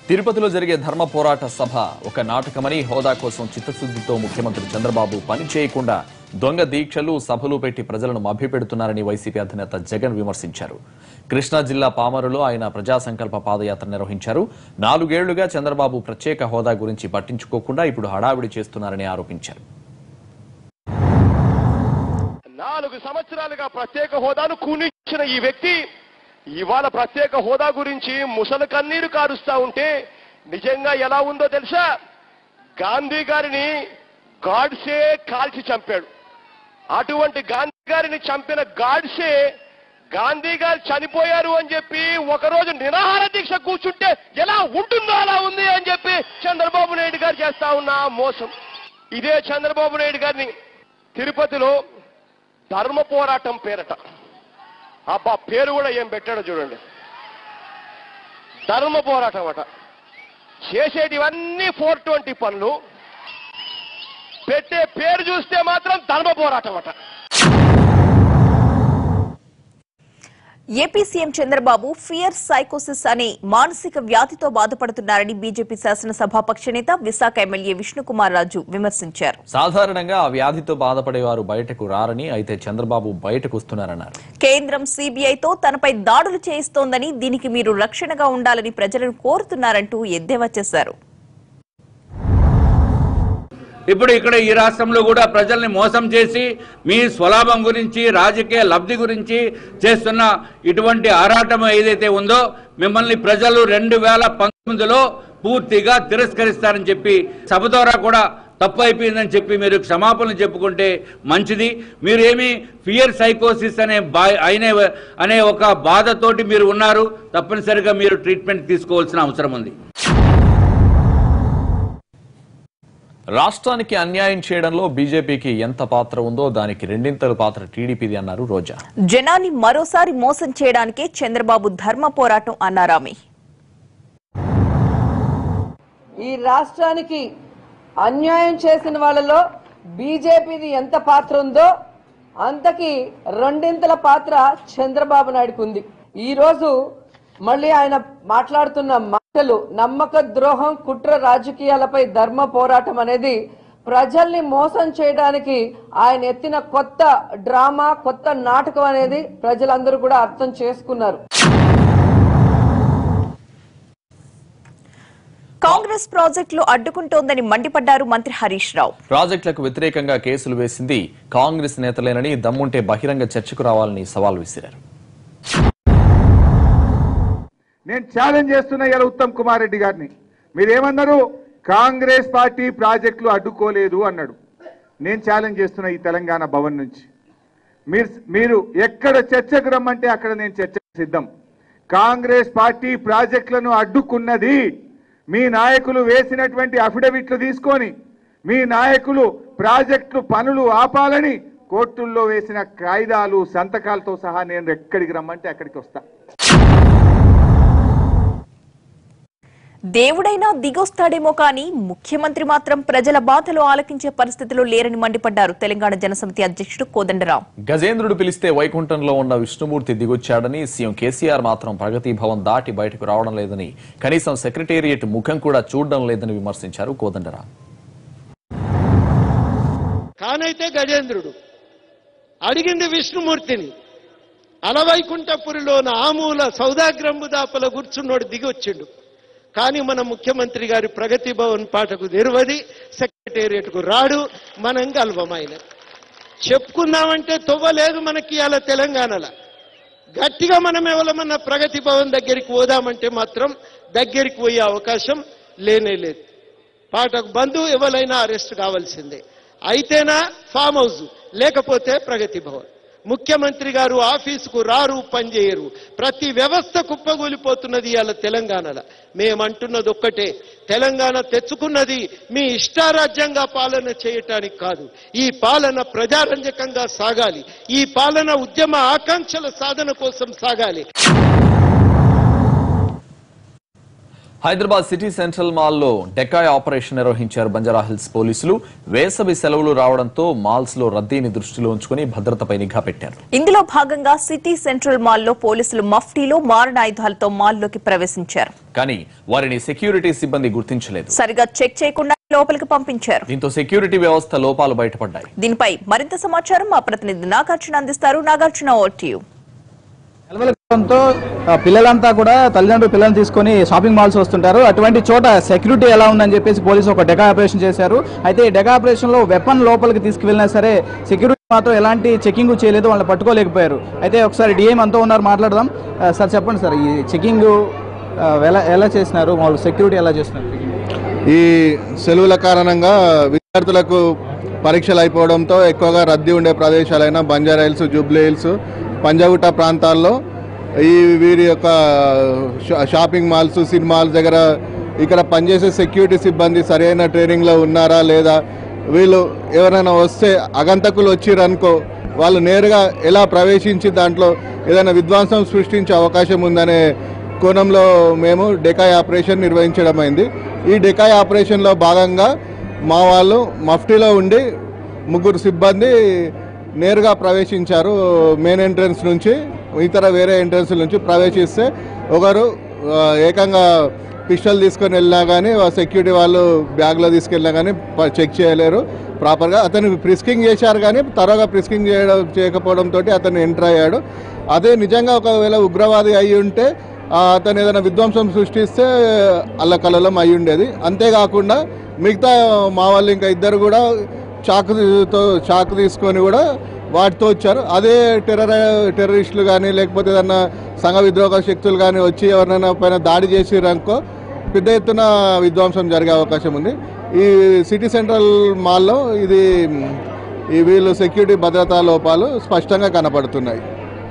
తిరుపతిలో జరిగే ధర్మ పోరాట సభ ఒక నాటకమని హోదా కోసం చిత్తశుద్ధితో ముఖ్యమంత్రి చంద్రబాబు పని చేయకుండా దొంగ దీక్షలు సభలు పెట్టి ప్రజలను మభ్యపెడుతున్నారని వైసీపీ అధినేత జగన్ విమర్శించారు కృష్ణా జిల్లా పామరులో ఆయన ప్రజా సంకల్ప పాదయాత్ర నిర్వహించారు నాలుగేళ్లుగా చంద్రబాబు ప్రత్యేక హోదా గురించి పట్టించుకోకుండా ఇప్పుడు హడావిడి చేస్తున్నారని ఆరోపించారు నాలుగు సంవత్సరాలుగా ప్రత్యేక హోదాను కూనిచ్చిన ఈ వ్యక్తి ఇవాళ ప్రత్యేక హోదా గురించి ముసలి కన్నీరు కారుస్తా ఉంటే నిజంగా ఎలా ఉందో తెలుసా గాంధీ గారిని గాడ్సే కాల్చి చంపాడు అటువంటి గాంధీ గారిని చంపిన గాడ్సే గాంధీ గారు చనిపోయారు అని చెప్పి ఒకరోజు నిరాహార దీక్ష కూర్చుంటే ఎలా ఉంటుందో అలా ఉంది అని చెప్పి చంద్రబాబు నాయుడు గారు చేస్తా ఉన్న మోసం ఇదే చంద్రబాబు నాయుడు గారిని తిరుపతిలో ధర్మ పోరాటం పేరట అబ్బా పేరు కూడా ఏం పెట్టాడో చూడండి ధర్మ పోరాటం అట చేసేటివన్నీ ఫోర్ ట్వంటీ పనులు పెట్టే పేరు చూస్తే మాత్రం ధర్మ పోరాటం అట ఏపీ సీఎం చంద్రబాబు ఫియర్ సైకోసిస్ అనే మానసిక వ్యాధితో బాధపడుతున్నారని బీజేపీ శాసనసభాపక్ష నేత విశాఖ ఎమ్మెల్యే విష్ణుకుమార్ రాజు విమర్శించారు సాధారణంగా ఆ వ్యాధితో బాధపడేవారు బయటకు రారని అయితే చంద్రబాబు బయటకు వస్తున్నారన్నారు కేంద్రం సీబీఐతో తనపై దాడులు చేయిస్తోందని దీనికి మీరు రక్షణగా ఉండాలని ప్రజలను కోరుతున్నారంటూ ఎద్దేవా చేశారు ఇప్పుడు ఇక్కడ ఈ రాష్ట్రంలో కూడా ప్రజల్ని మోసం చేసి మీ స్వలాభం గురించి రాజకీయ లబ్ధి గురించి చేస్తున్న ఇటువంటి ఆరాటం ఏదైతే ఉందో మిమ్మల్ని ప్రజలు రెండు వేల పంతొమ్మిదిలో పూర్తిగా తిరస్కరిస్తారని చెప్పి సభ ద్వారా కూడా తప్పు అయిపోయిందని చెప్పి మీరు క్షమాపణలు చెప్పుకుంటే మంచిది మీరు ఏమి ఫియర్ సైకోసిస్ అనే బా అయినే అనే ఒక బాధతోటి మీరు ఉన్నారు తప్పనిసరిగా మీరు ట్రీట్మెంట్ తీసుకోవాల్సిన అవసరం ఉంది రాష్ట్రానికి అన్యాయం చేయడంలో బీజేపీకి ఎంత పాత్ర ఉందో దానికి రెండింతలు పాత్ర టీడీపీది అన్నారు రోజా జనాన్ని మరోసారి మోసం చేయడానికే చంద్రబాబు ధర్మ పోరాటం అన్నారామె ఈ రాష్ట్రానికి అన్యాయం చేసిన వాళ్ళలో బీజేపీది ఎంత పాత్ర ఉందో అంతకి రెండింతల పాత్ర చంద్రబాబు నాయుడుకు ఉంది ఈ రోజు మళ్ళీ ఆయన మాట్లాడుతున్న మాటలు నమ్మక ద్రోహం కుట్ర రాజకీయాలపై ధర్మ పోరాటం అనేది ప్రజల్ని మోసం చేయడానికి ఆయన ఎత్తిన కొత్త డ్రామా కొత్త నాటకం అనేది ప్రజలందరూ కూడా అర్థం చేసుకున్నారు కాంగ్రెస్ ప్రాజెక్టులు అడ్డుకుంటోందని మండిపడ్డారు మంత్రి హరీష్ రావు ప్రాజెక్టులకు వ్యతిరేకంగా కేసులు వేసింది కాంగ్రెస్ నేతలేనని దమ్ముంటే బహిరంగ చర్చకు రావాలని సవాల్ విసిరారు నేను ఛాలెంజ్ చేస్తున్నా ఇలా ఉత్తమ్ కుమార్ రెడ్డి గారిని మీరేమన్నారు కాంగ్రెస్ పార్టీ ప్రాజెక్టులు అడ్డుకోలేదు అన్నాడు నేను ఛాలెంజ్ చేస్తున్నా ఈ తెలంగాణ భవన్ నుంచి మీరు మీరు ఎక్కడ చర్చకు రమ్మంటే అక్కడ నేను చర్చ సిద్ధం కాంగ్రెస్ పార్టీ ప్రాజెక్టులను అడ్డుకున్నది మీ నాయకులు వేసినటువంటి అఫిడవిట్లు తీసుకొని మీ నాయకులు ప్రాజెక్టులు పనులు ఆపాలని కోర్టుల్లో వేసిన కాయిదాలు సంతకాలతో సహా నేను ఎక్కడికి రమ్మంటే అక్కడికి వస్తా దేవుడైనా దిగొస్తాడేమో కానీ ముఖ్యమంత్రి మాత్రం ప్రజల బాధలు ఆలకించే పరిస్థితిలో లేరని మండిపడ్డారు తెలంగాణ జనసమితి అధ్యక్షుడు కోదండరాం గజేంద్రుడు పిలిస్తే వైకుంఠంలో ఉన్న విష్ణుమూర్తి దిగొచ్చాడని సీఎం కేసీఆర్ మాత్రం ప్రగతి భవన్ దాటి బయటకు రావడం లేదని కనీసం సెక్రటేరియట్ ముఖం కూడా చూడడం లేదని విమర్శించారు కోదండరాం కానైతే గజేంద్రుడు అడిగింది విష్ణుమూర్తిని అలవైకుంఠపురిలోన ఆమూల సౌదాగ్రంబు దాపల కూర్చున్నోడు దిగి వచ్చిండు కానీ మన ముఖ్యమంత్రి గారి ప్రగతి భవన్ పాటకు నిర్వది సెక్రటేరియట్కు రాడు మనం గల్వమైన చెప్పుకుందామంటే తొవ్వలేదు మనకి ఇవాళ తెలంగాణలో గట్టిగా మనం ఎవరమన్నా ప్రగతి భవన్ దగ్గరికి పోదామంటే మాత్రం దగ్గరికి పోయే అవకాశం లేనే లేదు పాటకు బంధు ఎవరైనా అరెస్ట్ కావాల్సిందే అయితేనా ఫామ్ హౌస్ లేకపోతే ప్రగతి భవన్ ముఖ్యమంత్రి గారు ఆఫీసుకు రారు పనిచేయరు ప్రతి వ్యవస్థ కుప్పగూలిపోతున్నది ఇవాళ తెలంగాణలో మేమంటున్నది ఒక్కటే తెలంగాణ తెచ్చుకున్నది మీ ఇష్టారాజ్యంగా పాలన చేయటానికి కాదు ఈ పాలన ప్రజారంజకంగా సాగాలి ఈ పాలన ఉద్యమ ఆకాంక్షల సాధన కోసం సాగాలి హైదరాబాద్ సిటీ సెంట్రల్ మాల్లో డెకాయ్ ఆపరేషన్ నిర్వహించారు బంజారాహిల్స్ పోలీసులు వేసవి సెలవులు రావడంతో మాల్స్ లో రద్దీని దృష్టిలో ఉంచుకుని భద్రతపై నిఘా పెట్టారు ఇందులో భాగంగా సిటీ సెంట్రల్ మాల్లో పోలీసులు మఫ్టీలో మారణాయుధాలతో మాల్లోకి ప్రవేశించారు కానీ వారిని సెక్యూరిటీ సిబ్బంది గుర్తించలేదు సరిగా చెక్ చేయకుండా లోపలికి పంపించారు దీంతో సెక్యూరిటీ వ్యవస్థ లోపాలు బయటపడ్డాయి దీనిపై మరింత సమాచారం మా ప్రతినిధి నాగార్జున అందిస్తారు నాగార్జున ఓటీయూ కలవలతో పిల్లలంతా కూడా తల్లిదండ్రులు పిల్లల్ని తీసుకొని షాపింగ్ మాల్స్ వస్తుంటారు అటువంటి చోట సెక్యూరిటీ ఎలా ఉందని చెప్పేసి పోలీసు ఒక డెకా ఆపరేషన్ చేశారు అయితే ఈ డెకా ఆపరేషన్ లో వెపన్ లోపలికి తీసుకువెళ్ళినా సరే సెక్యూరిటీ మాత్రం ఎలాంటి చెకింగ్ చేయలేదు వాళ్ళని పట్టుకోలేకపోయారు అయితే ఒకసారి డిఎం అంతా ఉన్నారు మాట్లాడదాం ఆ, సార్ చెప్పండి సార్ ఈ చెకింగ్ ఎలా ఎలా చేసినారు వాళ్ళు సెక్యూరిటీ ఎలా చేస్తున్నారు ఈ సెలవుల కారణంగా విద్యార్థులకు పరీక్షలు అయిపోవడంతో ఎక్కువగా రద్దీ ఉండే ప్రదేశాలైన బంజారా హిల్స్ జూబ్లీ హిల్స్ పంజాగుట్ట ప్రాంతాల్లో ఈ వీరి యొక్క షా- షాపింగ్ మాల్స్ సినిమాల్స్ దగ్గర ఇక్కడ పనిచేసే సెక్యూరిటీ సిబ్బంది సరైన ట్రైనింగ్లో ఉన్నారా లేదా వీళ్ళు ఎవరైనా వస్తే అగంతకులు వచ్చిరనుకో వాళ్ళు నేరుగా ఎలా ప్రవేశించి దాంట్లో ఏదైనా విధ్వంసం సృష్టించే అవకాశం ఉందనే కోణంలో మేము డెకాయ్ ఆపరేషన్ నిర్వహించడం అయింది ఈ డెకాయ్ ఆపరేషన్లో భాగంగా మా వాళ్ళు మఫ్టీలో ఉండి ముగ్గురు సిబ్బంది నేరుగా ప్రవేశించారు మెయిన్ ఎంట్రన్స్ నుంచి ఇతర వేరే ఎంట్రన్స్ నుంచి ప్రవేశిస్తే ఒకరు ఆ, ఏకంగా పిస్టల్ తీసుకొని వెళ్ళినా కానీ సెక్యూరిటీ వాళ్ళు బ్యాగ్లో తీసుకెళ్ళినా కానీ ప- చెక్ చేయలేరు ప్రాపర్గా అతను ప్రిస్కింగ్ చేశారు కానీ త్వరగా ప్రిస్కింగ్ చేయడం చేయకపోవడంతో అతను ఎంటర్ అయ్యాడు అదే నిజంగా ఒకవేళ ఉగ్రవాది అయి ఉంటే ఆ, అతను ఏదైనా విధ్వంసం సృష్టిస్తే అల్లకల్లలో అయి ఉండేది అంతేకాకుండా మిగతా మా వాళ్ళు ఇంకా ఇద్దరు కూడా చాకుతో చాకు తీసుకొని కూడా వాటితో వచ్చారు అదే టెర్రర్ టెర్రరిస్టులు కానీ లేకపోతే ఏదన్నా సంఘ విద్రోహ శక్తులు కానీ వచ్చి ఎవరినైనా పైన దాడి చేసిరనుకో పెద్ద ఎత్తున విధ్వంసం జరిగే అవకాశం ఉంది ఈ సిటీ సెంట్రల్ మాల్లో ఇది ఈ వీళ్ళు సెక్యూరిటీ భద్రతా లోపాలు స్పష్టంగా కనపడుతున్నాయి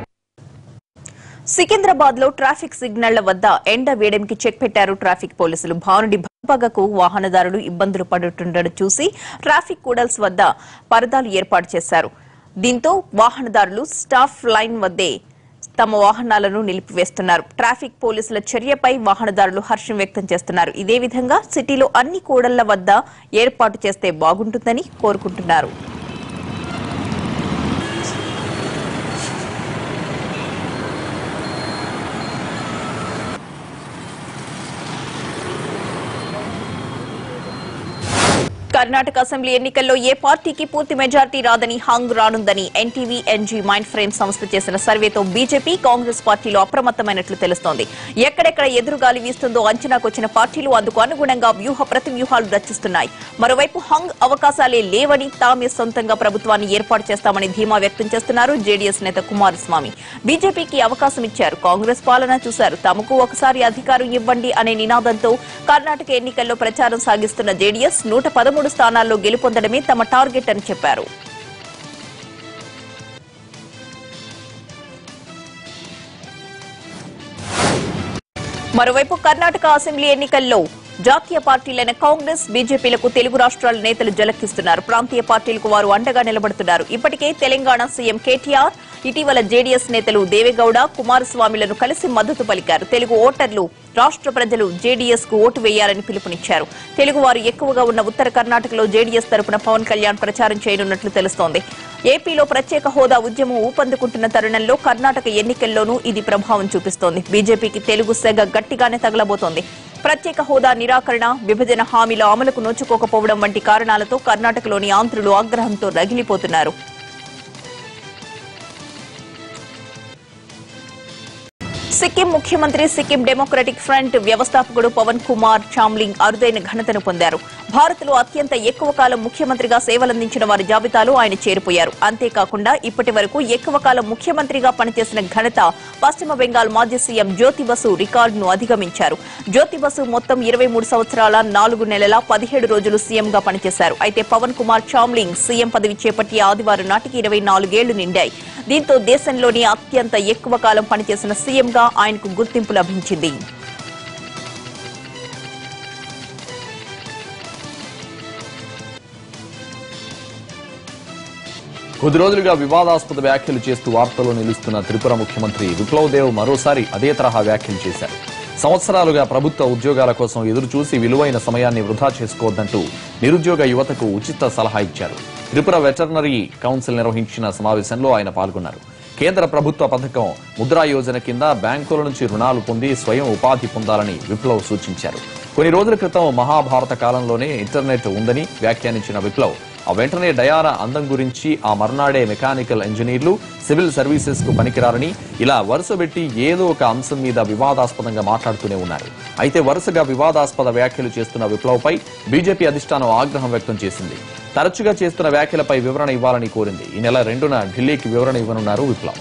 సికింద్రాబాద్ లో ట్రాఫిక్ సిగ్నళ్ల వద్ద ఎండ వేయడానికి చెక్ పెట్టారు ట్రాఫిక్ పోలీసులు భానుడి భగకు వాహనదారులు ఇబ్బందులు పడుతుండడం చూసి ట్రాఫిక్ కూడల్స్ వద్ద పరదాలు ఏర్పాటు చేశారు దీంతో వాహనదారులు స్టాఫ్ లైన్ వద్దే తమ వాహనాలను నిలిపివేస్తున్నారు ట్రాఫిక్ పోలీసుల చర్యపై వాహనదారులు హర్షం వ్యక్తం చేస్తున్నారు ఇదే విధంగా సిటీలో అన్ని కూడళ్ల వద్ద ఏర్పాటు చేస్తే బాగుంటుందని కోరుకుంటున్నారు కర్ణాటక అసెంబ్లీ ఎన్నికల్లో ఏ పార్టీకి పూర్తి మెజార్టీ రాదని హంగ్ రానుందని ఎన్టీవీ ఎన్జీ మైండ్ ఫ్రేమ్ సంస్థ చేసిన సర్వేతో బీజేపీ కాంగ్రెస్ పార్టీలు అప్రమత్తమైనట్లు తెలుస్తోంది ఎక్కడెక్కడ ఎదురుగాలి వీస్తుందో అంచనాకొచ్చిన పార్టీలు అందుకు అనుగుణంగా వ్యూహ ప్రతి వ్యూహాలు రచిస్తున్నాయి మరోవైపు హంగ్ అవకాశాలే లేవని తామే సొంతంగా ప్రభుత్వాన్ని ఏర్పాటు చేస్తామని ధీమా వ్యక్తం చేస్తున్నారు జేడీఎస్ నేత కుమారస్వామి బీజేపీకి అవకాశం ఇచ్చారు కాంగ్రెస్ పాలన చూశారు తమకు ఒకసారి అధికారం ఇవ్వండి అనే నినాదంతో కర్ణాటక ఎన్నికల్లో ప్రచారం సాగిస్తున్న జేడీఎస్ నూట పదమూడు స్థానాల్లో గెలుపొందడమే తమ టార్గెట్ అని చెప్పారు మరోవైపు కర్ణాటక అసెంబ్లీ ఎన్నికల్లో జాతీయ పార్టీలైన కాంగ్రెస్ బీజేపీలకు తెలుగు రాష్ట్రాల నేతలు జలకిస్తున్నారు ప్రాంతీయ పార్టీలకు వారు అండగా నిలబడుతున్నారు ఇప్పటికే తెలంగాణ సీఎం కేటీఆర్ ఇటీవల జేడీఎస్ నేతలు దేవేగౌడ కుమారస్వామిలను కలిసి మద్దతు పలికారు తెలుగు ఓటర్లు రాష్ట్ర ప్రజలు జేడీఎస్ కు ఓటు వేయాలని పిలుపునిచ్చారు తెలుగు వారు ఎక్కువగా ఉన్న ఉత్తర కర్ణాటకలో జేడీఎస్ తరపున పవన్ కళ్యాణ్ ప్రచారం చేయనున్నట్లు తెలుస్తోంది ఏపీలో ప్రత్యేక హోదా ఉద్యమం ఊపందుకుంటున్న తరుణంలో కర్ణాటక ఎన్నికల్లోనూ ఇది ప్రభావం చూపిస్తోంది బీజేపీకి తెలుగు సెగ గట్టిగానే తగలబోతోంది ప్రత్యేక హోదా నిరాకరణ విభజన హామీల అమలుకు నోచుకోకపోవడం వంటి కారణాలతో కర్ణాటకలోని ఆంధ్రులు ఆగ్రహంతో రగిలిపోతున్నారు సిక్కిం ముఖ్యమంత్రి సిక్కిం డెమోక్రటిక్ ఫ్రంట్ వ్యవస్థాపకుడు పవన్ కుమార్ చామ్లింగ్ అరుదైన ఘనతను పొందారు భారత్లో అత్యంత ఎక్కువ కాలం ముఖ్యమంత్రిగా సేవలందించిన వారి జాబితాలో ఆయన చేరిపోయారు అంతేకాకుండా ఇప్పటి వరకు ఎక్కువ కాలం ముఖ్యమంత్రిగా పనిచేసిన ఘనత పశ్చిమ బెంగాల్ మాజీ సీఎం జ్యోతి బసు రికార్డును అధిగమించారు జ్యోతి బసు మొత్తం ఇరవై మూడు సంవత్సరాల నాలుగు నెలల పదిహేడు రోజులు సీఎంగా పనిచేశారు అయితే పవన్ కుమార్ చామ్లింగ్ సీఎం పదవి చేపట్టి ఆదివారం నాటికి ఇరవై నాలుగేళ్లు నిండాయి దీంతో దేశంలోని అత్యంత ఎక్కువ కాలం పనిచేసిన సీఎంగా ఆయనకు గుర్తింపు లభించింది కొద్ది రోజులుగా వివాదాస్పద వ్యాఖ్యలు చేస్తూ వార్తల్లో నిలుస్తున్న త్రిపుర ముఖ్యమంత్రి విప్లవ్ దేవ్ మరోసారి అదే తరహా వ్యాఖ్యలు చేశారు సంవత్సరాలుగా ప్రభుత్వ ఉద్యోగాల కోసం ఎదురుచూసి విలువైన సమయాన్ని వృధా చేసుకోవద్దంటూ నిరుద్యోగ యువతకు ఉచిత సలహా ఇచ్చారు త్రిపుర వెటర్నరీ కౌన్సిల్ నిర్వహించిన సమావేశంలో ఆయన పాల్గొన్నారు కేంద్ర ప్రభుత్వ పథకం ముద్రా యోజన కింద బ్యాంకుల నుంచి రుణాలు పొంది స్వయం ఉపాధి పొందాలని విప్లవ్ సూచించారు కొన్ని రోజుల క్రితం మహాభారత కాలంలోనే ఇంటర్నెట్ ఉందని వ్యాఖ్యానించిన విప్లవ్ ఆ వెంటనే డయానా అందం గురించి ఆ మర్నాడే మెకానికల్ ఇంజనీర్లు సివిల్ సర్వీసెస్ కు పనికిరారని ఇలా వరుసబెట్టి ఏదో ఒక అంశం మీద వివాదాస్పదంగా మాట్లాడుతూనే ఉన్నారు అయితే వరుసగా వివాదాస్పద వ్యాఖ్యలు చేస్తున్న విప్లవ్పై బీజేపీ అధిష్టానం ఆగ్రహం వ్యక్తం చేసింది తరచుగా చేస్తున్న వ్యాఖ్యలపై వివరణ ఇవ్వాలని కోరింది ఈ నెల రెండున ఢిల్లీకి వివరణ ఇవ్వనున్నారు విప్లవ్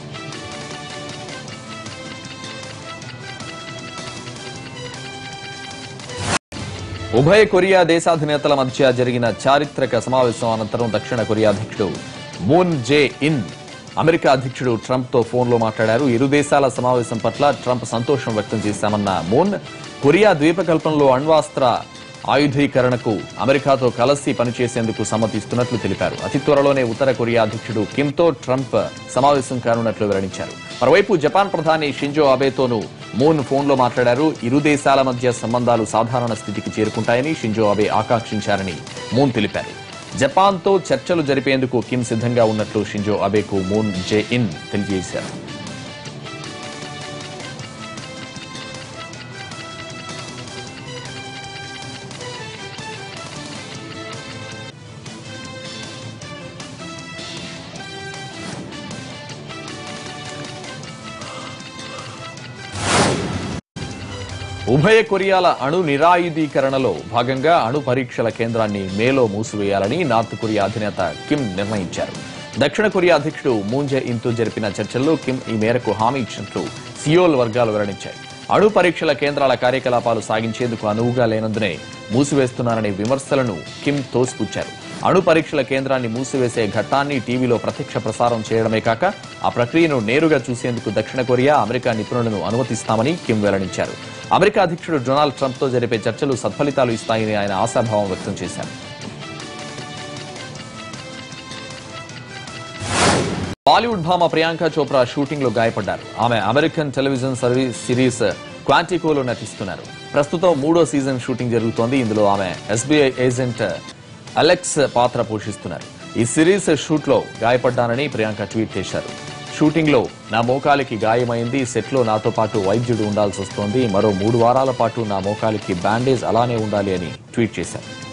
ఉభయ కొరియా దేశాధినేతల మధ్య జరిగిన చారిత్రక సమావేశం అనంతరం దక్షిణ కొరియా అధ్యక్షుడు మూన్ జే ఇన్ అమెరికా అధ్యక్షుడు ట్రంప్ తో ఫోన్లో మాట్లాడారు ఇరు దేశాల సమావేశం పట్ల ట్రంప్ సంతోషం వ్యక్తం చేశామన్న మూన్ కొరియా ద్వీపకల్పంలో అణ్వాస్త్ర ఆయుధీకరణకు అమెరికాతో కలిసి పనిచేసేందుకు సమ్మతిస్తున్నట్లు తెలిపారు అతి త్వరలోనే ఉత్తర కొరియా అధ్యక్షుడు కిమ్తో ట్రంప్ సమావేశం కానున్నట్లు వెల్లడించారు మరోవైపు జపాన్ ప్రధాని షింజో అబేతోనూ మూన్ ఫోన్లో మాట్లాడారు ఇరు దేశాల మధ్య సంబంధాలు సాధారణ స్థితికి చేరుకుంటాయని షింజో అబే ఆకాంక్షించారని మూన్ తెలిపారు జపాన్తో చర్చలు జరిపేందుకు కిమ్ సిద్ధంగా ఉన్నట్లు షింజో అబేకు మూన్ జే ఇన్ తెలియజేశారు ఉభయ కొరియాల అణు నిరాయుధీకరణలో భాగంగా అణు పరీక్షల కేంద్రాన్ని మేలో మూసివేయాలని నార్త్ కొరియా అధినేత కిమ్ నిర్ణయించారు దక్షిణ కొరియా అధ్యక్షుడు మూన్ జే ఇన్తో జరిపిన చర్చల్లో కిమ్ ఈ మేరకు హామీ ఇచ్చినట్లు సియోల్ వర్గాలు వెల్లడించాయి అణు పరీక్షల కేంద్రాల కార్యకలాపాలు సాగించేందుకు అనువుగా లేనందునే మూసివేస్తున్నారనే విమర్శలను కిమ్ తోసిపుచ్చారు అణు పరీక్షల కేంద్రాన్ని మూసివేసే ఘట్టాన్ని టీవీలో ప్రత్యక్ష ప్రసారం చేయడమే కాక ఆ ప్రక్రియను నేరుగా చూసేందుకు దక్షిణ కొరియా అమెరికా నిపుణులను అనుమతిస్తామని కిమ్ వెల్లడించారు అమెరికా అధ్యక్షుడు డొనాల్డ్ ట్రంప్ తో జరిపే చర్చలు సత్ఫలితాలు ఇస్తాయని ఆయన ఆశాభావం వ్యక్తం చేశారు బాలీవుడ్ భామ ప్రియాంక చోప్రా షూటింగ్ లో గాయపడ్డారు ఆమె అమెరికన్ టెలివిజన్ సర్వీస్ సిరీస్ క్వాంటికోలో నటిస్తున్నారు ప్రస్తుతం మూడో సీజన్ షూటింగ్ జరుగుతోంది ఇందులో ఆమె ఎస్బీఐ ఏజెంట్ అలెక్స్ పాత్ర పోషిస్తున్నారు ఈ సిరీస్ షూట్ లో గాయపడ్డానని ప్రియాంక ట్వీట్ చేశారు షూటింగ్ లో నా మోకాలికి గాయమైంది సెట్ లో నాతో పాటు వైద్యుడు ఉండాల్సి వస్తోంది మరో మూడు వారాల పాటు నా మోకాలికి బ్యాండేజ్ అలానే ఉండాలి అని ట్వీట్ చేశారు